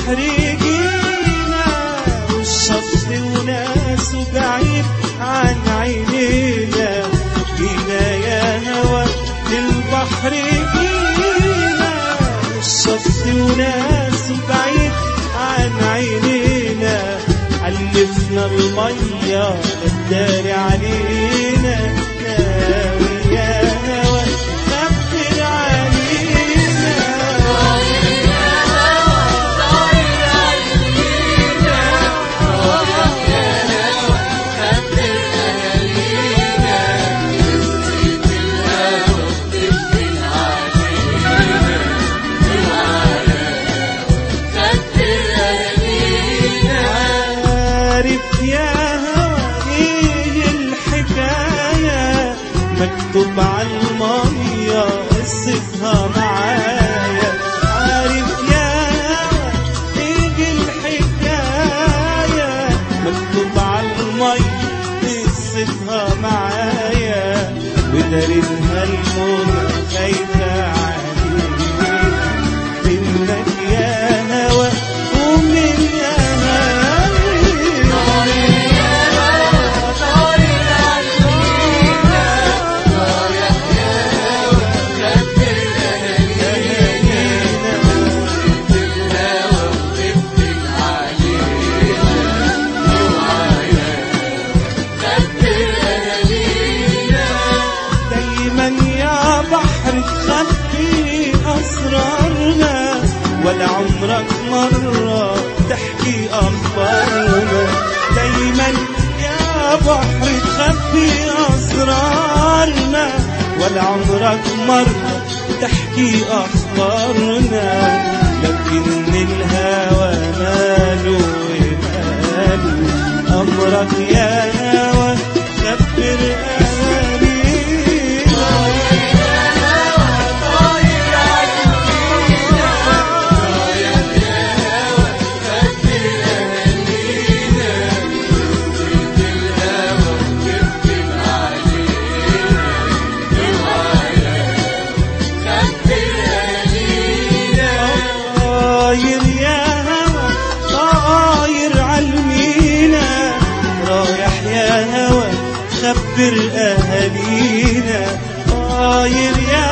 البحر جينا والشط وناسه بعيد عن عينينا جينا يا هوى للبحر جينا والشط وناسه بعيد عن عينينا حلفنا المية الدار علينا ناوي يا هوى خبر علينا عارف يا هوى ايه الحكاية مكتوب على المية قصتها معايا عارف يا هوى ايه الحكاية مكتوب على المية قصتها معايا ودارتها المنى خايفة علينا منك يا هوى ومن يا دايما يا بحر تخبي أسرارنا ولا عمرك مرة تحكي أخبارنا دايما يا بحر تخبي أسرارنا ولا عمرك مرة تحكي أخبارنا لكن الهوى ماله وماله أمرك يا هوى خبر أهالينا طاير يا هوى طاير عالمينا رايح يا هوى خبر أهالينا طاير يا